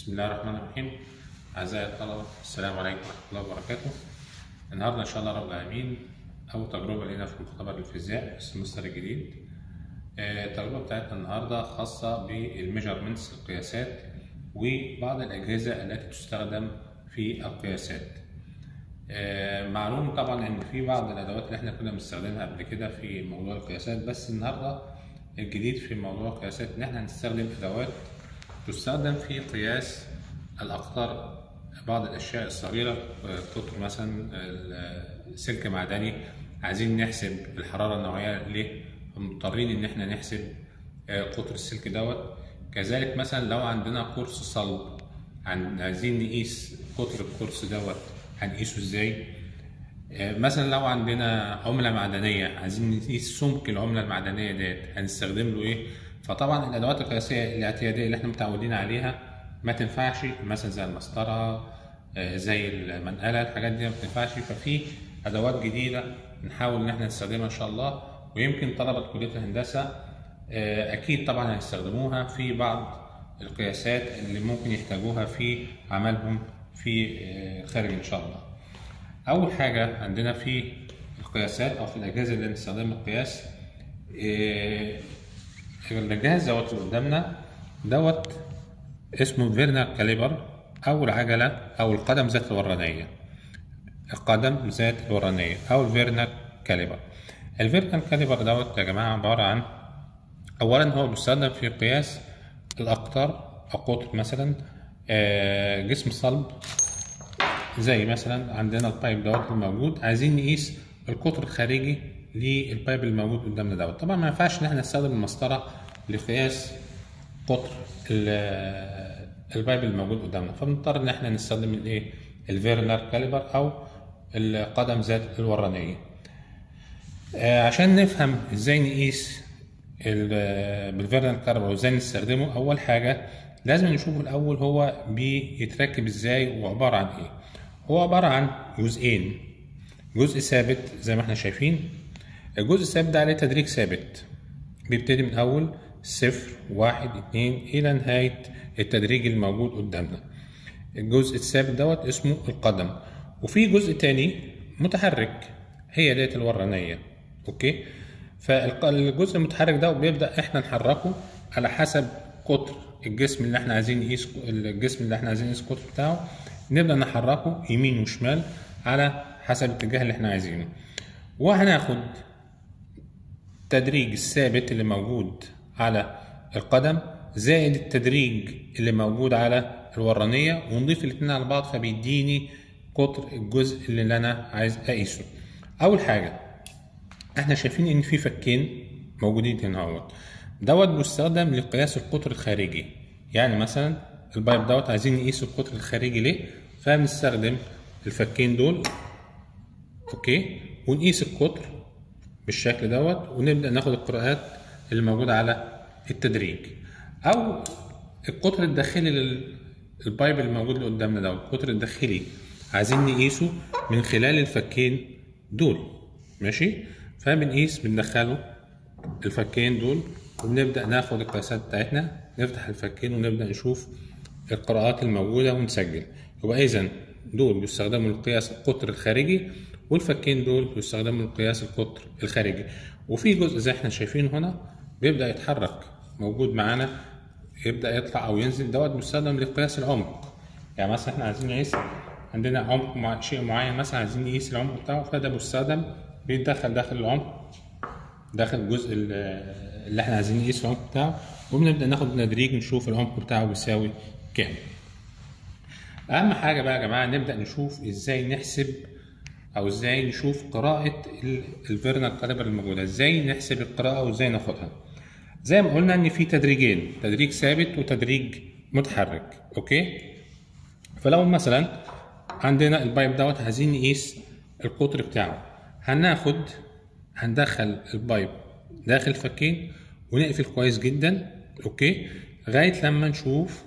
بسم الله الرحمن الرحيم أعزائي الطلبة السلام عليكم ورحمة الله وبركاته النهاردة إن شاء الله رب العالمين أول تجربة لنا في مختبر الفيزياء السمستر الجديد آه، التجربة بتاعتنا النهاردة خاصة بالميجرمنتس القياسات وبعض الأجهزة التي تستخدم في القياسات آه، معلوم طبعا ان في بعض الادوات اللي احنا كنا بنستخدمها قبل كده في موضوع القياسات بس النهارده الجديد في موضوع القياسات ان احنا هنستخدم ادوات تستخدم في قياس الاقطار بعض الاشياء الصغيره آه، قطر مثلا آه، سلك معدني عايزين نحسب الحراره النوعيه ليه مضطرين ان احنا نحسب آه، قطر السلك دوت كذلك مثلا لو عندنا قرص صلب عن- عايزين نقيس قطر القرص دوت هنقيسه ازاي آه، مثلا لو عندنا عملة معدنية عايزين نقيس سمك العملة المعدنية ديت هنستخدم له ايه فطبعا الادوات القياسية الاعتيادية اللي احنا متعودين عليها ما تنفعش مثلا زي المسطرة آه، زي المنقلة الحاجات دي ما بتنفعش ففي ادوات جديدة نحاول ان احنا نستخدمها ان شاء الله ويمكن طلبة كلية الهندسة آه، اكيد طبعا هيستخدموها في بعض القياسات اللي ممكن يحتاجوها في عملهم في آه، الخارج ان شاء الله اول حاجه عندنا في القياسات او في الاجهزه اللي بنستخدمها القياس آه، الجهاز دوت اللي قدامنا دوت اسمه فيرنا كاليبر او العجله او القدم ذات الورانيه القدم ذات الورانيه او الفيرنا كاليبر الفيرنا كاليبر دوت يا جماعه عباره عن اولا هو بيستخدم في قياس الاقطار او قطر مثلا آه، جسم صلب زي مثلا عندنا البايب دوت الموجود عايزين نقيس القطر الخارجي للبايب الموجود قدامنا دوت طبعا ما ينفعش ان احنا نستخدم المسطره لقياس قطر ال- البايب الموجود قدامنا فبنضطر ان احنا نستخدم الايه الفيرنر كاليبر او القدم ذات الورانيه آه، عشان نفهم ازاي نقيس ال- بالفيرنال كاربر وازاي نستخدمه اول حاجه لازم نشوف الاول هو بيتركب ازاي وعباره عن ايه هو عباره عن جزئين جزء ثابت زي ما احنا شايفين الجزء الثابت ده عليه تدريج ثابت بيبتدي من اول صفر واحد اتنين الى نهايه التدريج الموجود قدامنا الجزء الثابت دوت اسمه القدم وفي جزء تاني متحرك هي ديت الورانية اوكي فالجزء المتحرك ده بيبدأ احنا نحركه على حسب قطر الجسم اللي احنا عايزين نقيس الجسم اللي احنا عايزين نقيس القطر بتاعه نبدأ نحركه يمين وشمال على حسب الاتجاه اللي احنا عايزينه وهناخد التدريج الثابت اللي موجود على القدم زائد التدريج اللي موجود على الورانية ونضيف الاتنين على بعض فبيديني قطر الجزء اللي انا عايز اقيسه اول حاجة احنا شايفين ان في فكين موجودين هنا اهوت دوت بيستخدم لقياس القطر الخارجي يعني مثلا البايب دوت عايزين نقيس القطر الخارجي ليه فبنستخدم الفكين دول اوكي ونقيس القطر بالشكل دوت ونبدا ناخد القراءات اللي موجوده على التدريج او القطر الداخلي للبايب اللي موجود اللي قدامنا دوت القطر الداخلي عايزين نقيسه من خلال الفكين دول ماشي فبنقيس بندخله الفكين دول وبنبدا ناخد القياسات بتاعتنا نفتح الفكين ونبدا نشوف القراءات الموجوده ونسجل يبقى اذا دول بيستخدموا لقياس القطر الخارجي والفكين دول بيستخدموا لقياس القطر الخارجي وفي جزء زي احنا شايفين هنا بيبدا يتحرك موجود معانا يبدا يطلع او ينزل دوت بيستخدم لقياس العمق يعني مثلا احنا عايزين نقيس عندنا عمق مع شيء معين مثلا عايزين نقيس العمق بتاعه فده بيستخدم بيتدخل داخل العمق داخل الجزء ال- اللي احنا عايزين نقيس العمق بتاعه وبنبدا ناخد تدريج نشوف العمق بتاعه بيساوي كام اهم حاجه بقى يا جماعه نبدا نشوف ازاي نحسب او ازاي نشوف قراءه ال- الفيرنال كاليبر الموجوده ازاي نحسب القراءه وازاي ناخدها زي ما قلنا ان في تدريجين تدريج ثابت وتدريج متحرك اوكي فلو مثلا عندنا البايب دوت عايزين نقيس القطر بتاعه هناخد هندخل البايب داخل الفكين ونقفل كويس جدا اوكي لغايه لما نشوف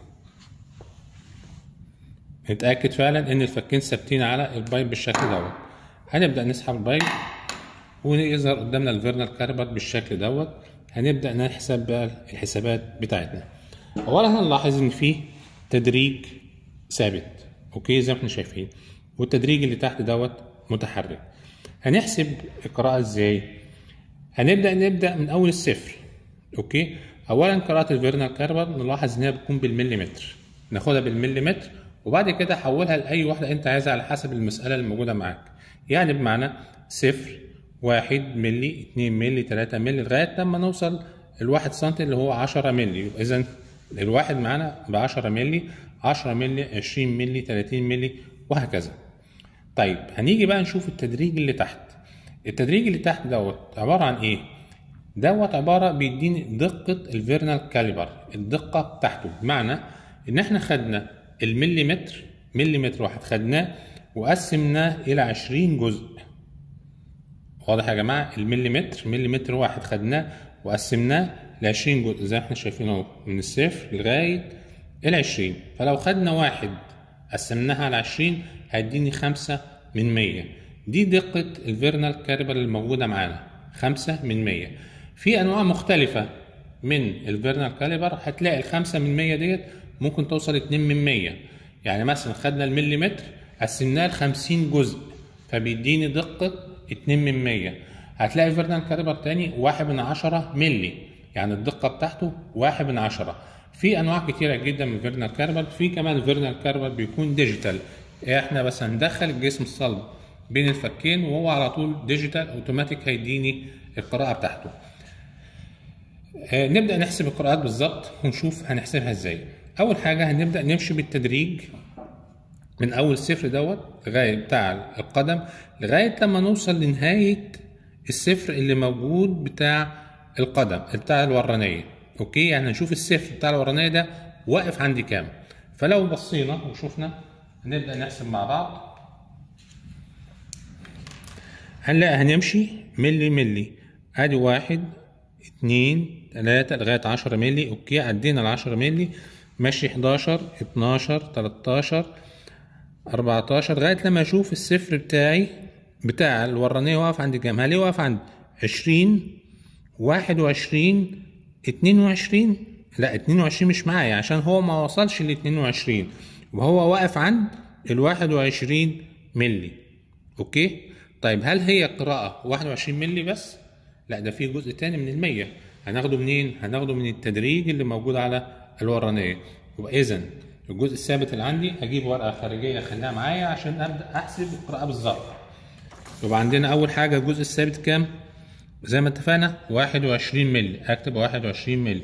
نتاكد فعلا ان الفكين ثابتين على البايب بالشكل دوت هنبدا نسحب البايب ويظهر قدامنا الفيرنال كاربت بالشكل دوت هنبدا نحسب بقى الحسابات بتاعتنا اولا هنلاحظ ان في تدريج ثابت اوكي زي ما احنا شايفين والتدريج اللي تحت دوت متحرك هنحسب القراءة ازاي هنبدأ نبدأ من أول الصفر اوكي أولا قراءة الفيرنال كاربر نلاحظ إنها بتكون بالمليمتر ناخدها بالمليمتر وبعد كده حولها لأي واحدة أنت عايزها على حسب المسألة اللي موجودة معاك يعني بمعنى صفر واحد ملي اتنين ملي تلاتة ملي لغاية لما نوصل الواحد سنتي اللي هو عشرة ملي يبقى إذا الواحد معانا بعشرة ملي عشرة ملي عشرين ملي تلاتين ملي وهكذا طيب هنيجي بقى نشوف التدريج اللي تحت التدريج اللي تحت دوت عبارة عن ايه دوت عبارة بيديني دقة الفيرنال كاليبر الدقة بتاعته بمعنى ان احنا خدنا المليمتر مليمتر واحد خدناه وقسمناه الى عشرين جزء واضح يا جماعة المليمتر مليمتر واحد خدناه وقسمناه ل 20 جزء زي ما احنا شايفين اهو من الصفر لغاية ال 20 فلو خدنا واحد قسمناها على 20 هيديني خمسة من مية دي دقة الفيرنال كاربل الموجودة معانا خمسة من مية في أنواع مختلفة من الفيرنال كاليبر هتلاقي الخمسة من مية ديت ممكن توصل اتنين من مية يعني مثلا خدنا المليمتر قسمناه لخمسين جزء فبيديني دقة اتنين من مية هتلاقي فيرنال كاليبر تاني واحد من عشرة ملي يعني الدقة بتاعته واحد من عشرة في انواع كتيرة جدا من الفيرنال كاربل في كمان الفيرنال كاربل بيكون ديجيتال احنا بس هندخل الجسم الصلب بين الفكين وهو على طول ديجيتال اوتوماتيك هيديني القراءة بتاعته آه نبدأ نحسب القراءات بالظبط ونشوف هنحسبها ازاي اول حاجة هنبدأ نمشي بالتدريج من اول صفر دوت لغاية بتاع القدم لغاية لما نوصل لنهاية الصفر اللي موجود بتاع القدم بتاع الورانية اوكي يعني نشوف الصفر بتاع الورانية ده واقف عندي كام فلو بصينا وشوفنا هنبدأ نحسب مع بعض هنلاقي هنمشي ملي ملي ادي واحد اتنين تلاتة لغاية عشرة ملي اوكي عدينا العشرة ملي ماشي حداشر اتناشر تلاتاشر اربعتاشر لغاية لما اشوف الصفر بتاعي بتاع الورانية واقف عند كام هل واقف عند عشرين واحد وعشرين اتنين وعشرين لا اتنين وعشرين مش معايا عشان هو ما وصلش ل 22 وهو واقف عند ال 21 ملي اوكي طيب هل هي قراءة 21 ملي بس لا ده في جزء تاني من المية هناخده منين هناخده من التدريج اللي موجود على الورانية يبقى اذا الجزء الثابت اللي عندي اجيب ورقة خارجية اخليها معايا عشان ابدا احسب القراءة بالظبط يبقى عندنا اول حاجة الجزء الثابت كام زي ما اتفقنا 21 ملي اكتب 21 ملي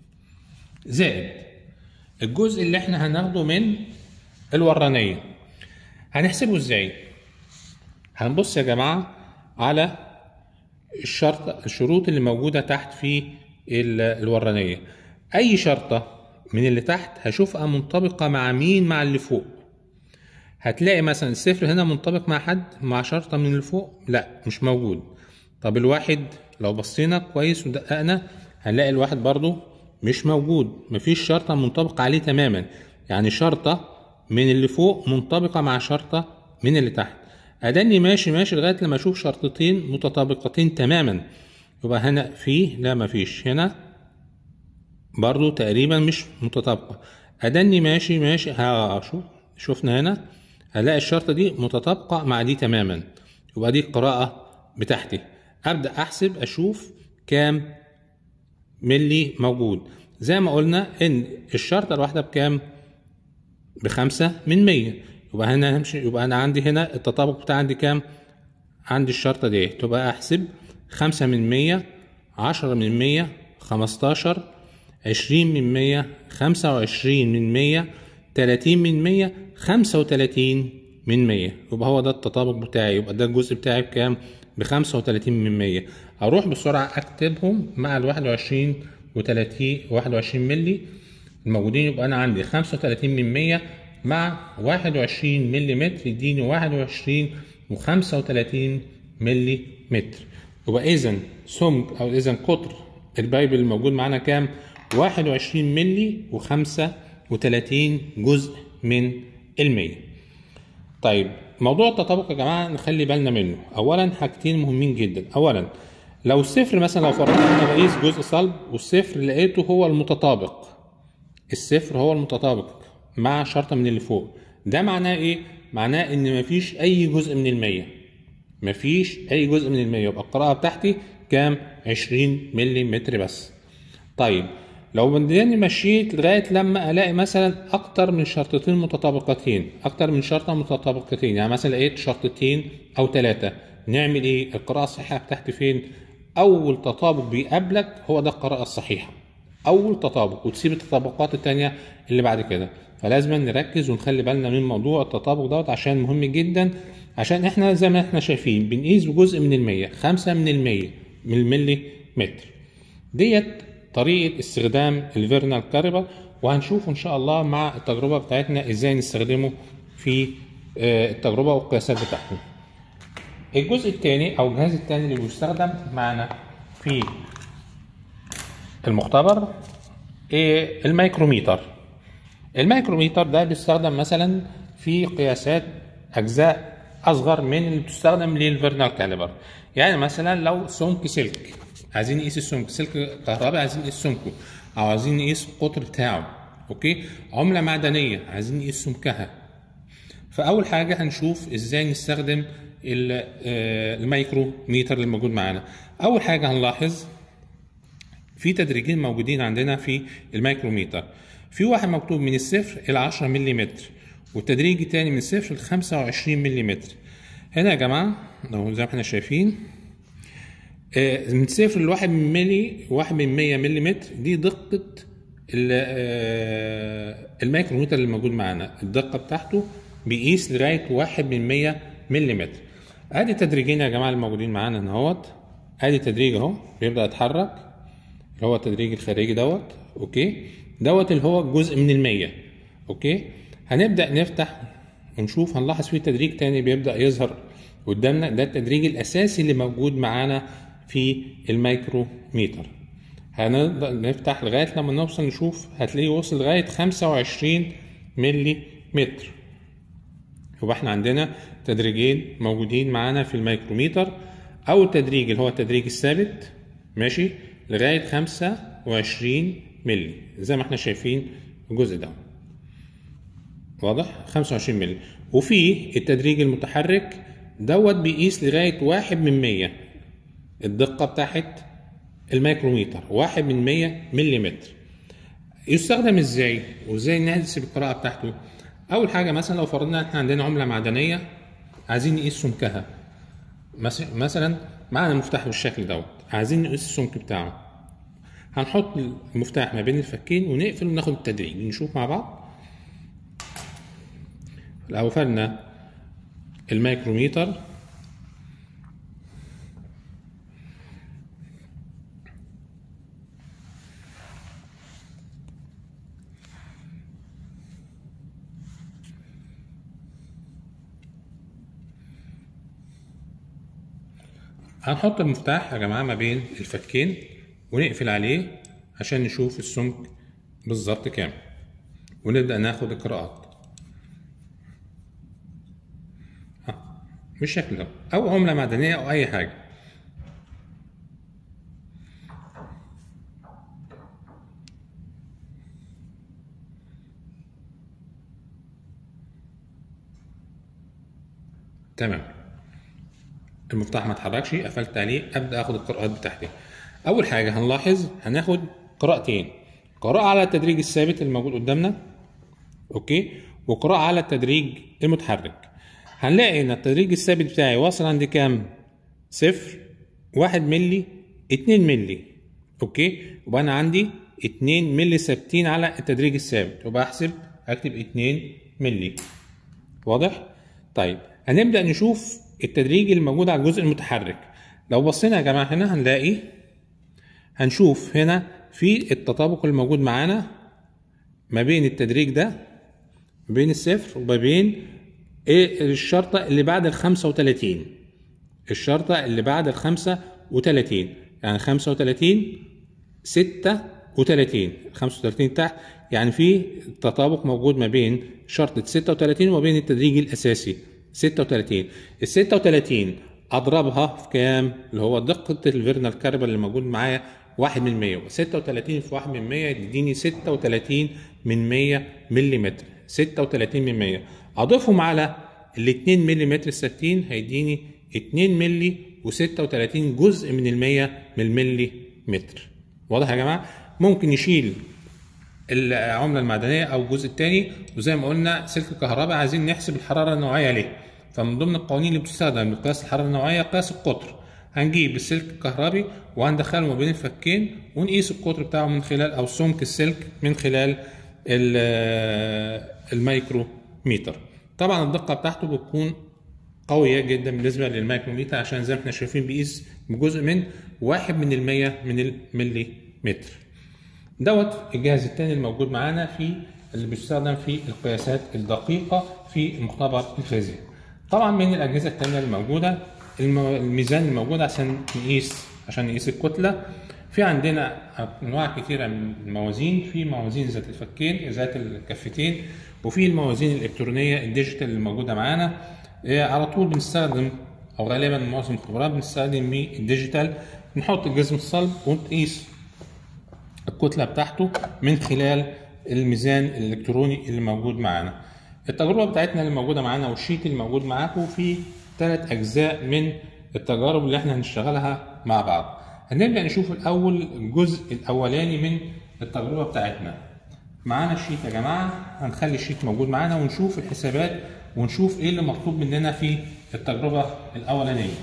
زائد الجزء اللي احنا هناخده من الورانية هنحسبه ازاي هنبص يا جماعة على الشرط الشروط اللي موجودة تحت في الورانية اي شرطة من اللي تحت هشوفها منطبقة مع مين مع اللي فوق هتلاقي مثلا الصفر هنا منطبق مع حد مع شرطة من اللي فوق لا مش موجود طب الواحد لو بصينا كويس ودققنا هنلاقي الواحد برضو مش موجود مفيش شرطة منطبقة عليه تماما يعني شرطة من اللي فوق منطبقة مع شرطة من اللي تحت أداني ماشي ماشي لغاية لما أشوف شرطتين متطابقتين تماما يبقى هنا فيه لا مفيش هنا برضو تقريبا مش متطابقة أداني ماشي ماشي هشوف شفنا هنا هلاقي الشرطة دي متطابقة مع دي تماما يبقى دي القراءة بتاعتي ابدا احسب اشوف كام ملي موجود زي ما قلنا ان الشرطه الواحده بكام بخمسة من مية يبقى هنا همشي يبقى انا عندي هنا التطابق بتاع عندي كام عندي الشرطه دي تبقى احسب خمسة من مية عشرة من مية خمستاشر عشرين من مية خمسة وعشرين من مية تلاتين من مية خمسة وتلاتين من مية يبقى هو ده التطابق بتاعي يبقى ده الجزء بتاعي بكام بخمسة وتلاتين من مية أروح بسرعة أكتبهم مع الواحد وعشرين وتلاتين واحد وعشرين ملي الموجودين يبقى أنا عندي خمسة وتلاتين من مية مع واحد وعشرين ملي متر يديني واحد وعشرين وخمسة وتلاتين ملي متر يبقى إذا سمك أو إذا قطر البايب اللي موجود معانا كام؟ واحد وعشرين ملي وخمسة وتلاتين جزء من المية طيب موضوع التطابق يا جماعه نخلي بالنا منه اولا حاجتين مهمين جدا اولا لو الصفر مثلا لو فرضنا انا بقيس جزء صلب والصفر لقيته هو المتطابق الصفر هو المتطابق مع شرطة من اللي فوق ده معناه ايه؟ معناه ان مفيش اي جزء من المية مفيش اي جزء من المية يبقى القراءة بتاعتي كام؟ 20 ملم بس طيب لو بداني مشيت لغاية لما الاقي مثلا اكتر من شرطتين متطابقتين اكتر من شرطة متطابقتين يعني مثلا لقيت شرطتين او ثلاثة نعمل ايه؟ القراءة الصحيحة بتاعتي فين؟ اول تطابق بيقابلك هو ده القراءة الصحيحة اول تطابق وتسيب التطابقات التانية اللي بعد كده فلازم نركز ونخلي بالنا من موضوع التطابق دوت عشان مهم جدا عشان احنا زي ما احنا شايفين بنقيس بجزء من المية خمسة من المية من الملي متر ديت طريقة استخدام الفيرنال كاريبر وهنشوف ان شاء الله مع التجربة بتاعتنا ازاي نستخدمه في التجربة والقياسات بتاعته الجزء الثاني او الجهاز الثاني اللي بيستخدم معنا في المختبر إيه الميكروميتر الميكروميتر ده بيستخدم مثلا في قياسات اجزاء اصغر من اللي بتستخدم للفيرنال كاليبر يعني مثلا لو سمك سلك عايزين نقيس السمك سلك كهرباء عايزين نقيس سمكه او عايزين نقيس القطر بتاعه اوكي عمله معدنيه عايزين نقيس سمكها فاول حاجه هنشوف ازاي نستخدم الميكروميتر اللي موجود معانا اول حاجه هنلاحظ في تدريجين موجودين عندنا في الميكروميتر في واحد مكتوب من الصفر الى 10 ملم والتدريج التاني من الصفر ل 25 ملم هنا يا جماعه لو زي ما احنا شايفين من صفر لواحد من ملي واحد من 100 ملم دي دقه الميكروميتر اللي موجود معانا الدقه بتاعته بيقيس لغايه واحد من 100 ملم ادي تدريجين يا جماعه الموجودين معانا هنا اهوت ادي تدريج اهو بيبدا يتحرك اللي هو التدريج الخارجي دوت اوكي دوت اللي هو جزء من المية اوكي هنبدا نفتح ونشوف هنلاحظ فيه تدريج تاني بيبدا يظهر قدامنا ده التدريج الاساسي اللي موجود معانا في الميكروميتر هنبدا نفتح لغايه لما نوصل نشوف هتلاقيه وصل لغايه 25 ملي متر يبقى احنا عندنا تدريجين موجودين معانا في الميكروميتر اول تدريج اللي هو التدريج الثابت ماشي لغايه 25 ملي زي ما احنا شايفين الجزء ده واضح 25 ملي وفي التدريج المتحرك دوت بيقيس لغايه واحد من 100 الدقه بتاعت الميكروميتر واحد من 100 ملي متر يستخدم ازاي وازاي نحسب القراءه بتاعته اول حاجه مثلا لو فرضنا احنا عندنا عمله معدنيه عايزين نقيس سمكها مثلا معانا مفتاح بالشكل دوت عايزين نقيس السمك بتاعه هنحط المفتاح ما بين الفكين ونقفل وناخد التدريج نشوف مع بعض لو قفلنا الميكروميتر هنحط المفتاح يا جماعة ما بين الفكين ونقفل عليه عشان نشوف السمك بالظبط كام ونبدأ ناخد القراءات بالشكل ده أو عملة معدنية أو أي حاجة تمام المفتاح ما اتحركش قفلت عليه ابدا اخد القراءات بتاعتي اول حاجه هنلاحظ هناخد قراءتين قراءه على التدريج الثابت الموجود قدامنا اوكي وقراءه على التدريج المتحرك هنلاقي ان التدريج الثابت بتاعي واصل عند كام صفر واحد ملي اتنين ملي اوكي يبقى انا عندي اتنين ملي ثابتين على التدريج الثابت يبقى احسب اكتب اتنين ملي واضح طيب هنبدا نشوف التدريج الموجود على الجزء المتحرك لو بصينا يا جماعه هنا هنلاقي هنشوف هنا في التطابق الموجود معانا ما بين التدريج ده ما بين الصفر وما بين ايه الشرطه اللي بعد ال 35 الشرطه اللي بعد ال 35 يعني 35 36 35 تحت يعني في تطابق موجود ما بين شرطه 36 وما بين التدريج الاساسي 36 ال 36 اضربها في كام اللي هو دقه الفيرنال كاربل اللي موجود معايا 1 من 100 36 في 1 من 100 يديني 36 من 100 ملم 36 من 100 اضيفهم على ال 2 ملم الثابتين هيديني 2 ملي و36 جزء من المية من الملي متر واضح يا جماعه ممكن يشيل العمله المعدنيه او الجزء الثاني وزي ما قلنا سلك الكهرباء عايزين نحسب الحراره النوعيه ليه فمن ضمن القوانين اللي بتستخدم لقياس الحراره النوعيه قياس القطر هنجيب السلك الكهربي وهندخله ما بين الفكين ونقيس القطر بتاعه من خلال او سمك السلك من خلال الميكروميتر طبعا الدقه بتاعته بتكون قويه جدا بالنسبه للميكروميتر عشان زي ما احنا شايفين بيقيس بجزء من واحد من المية من الملي متر دوت الجهاز الثاني الموجود معانا في اللي بيستخدم في القياسات الدقيقة في مختبر الفيزياء طبعا من الأجهزة الثانية الموجودة الميزان الموجود عشان نقيس عشان نقيس الكتلة في عندنا أنواع كثيرة من الموازين في موازين ذات الفكين ذات الكفتين وفي الموازين الإلكترونية الديجيتال اللي موجودة معانا على طول بنستخدم أو غالبا معظم الخبراء بنستخدم الديجيتال نحط الجسم الصلب ونقيس الكتلة بتاعته من خلال الميزان الإلكتروني اللي موجود معانا التجربة بتاعتنا اللي موجودة معانا والشيت اللي موجود معاكم في ثلاث أجزاء من التجارب اللي احنا هنشتغلها مع بعض هنبدأ نشوف الأول الجزء الأولاني من التجربة بتاعتنا معانا الشيت يا جماعة هنخلي الشيت موجود معانا ونشوف الحسابات ونشوف ايه اللي مطلوب مننا في التجربة الأولانية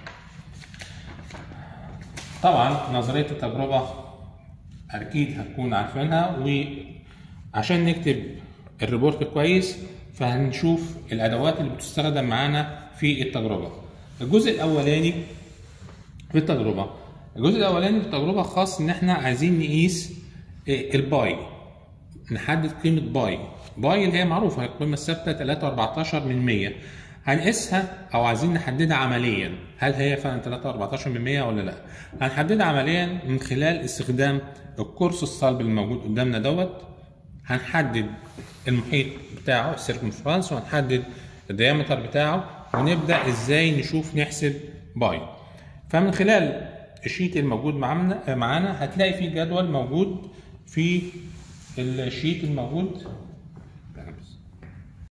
طبعا نظرية التجربة أكيد هتكون عارفينها وعشان نكتب الريبورت كويس فهنشوف الأدوات اللي بتستخدم معانا في التجربة الجزء الأولاني في التجربة الجزء الأولاني في التجربة خاص إن إحنا عايزين نقيس الباي نحدد قيمة باي باي اللي هي معروفة القيمة الثابتة 3.14 من 100 هنقيسها او عايزين نحددها عمليا هل هي فعلا 3.14 من 100 ولا لا هنحددها عمليا من خلال استخدام القرص الصلب اللي موجود قدامنا دوت هنحدد المحيط بتاعه السيركمفرنس وهنحدد الديامتر بتاعه ونبدا ازاي نشوف نحسب باي فمن خلال الشيت الموجود معانا معانا هتلاقي في جدول موجود في الشيت الموجود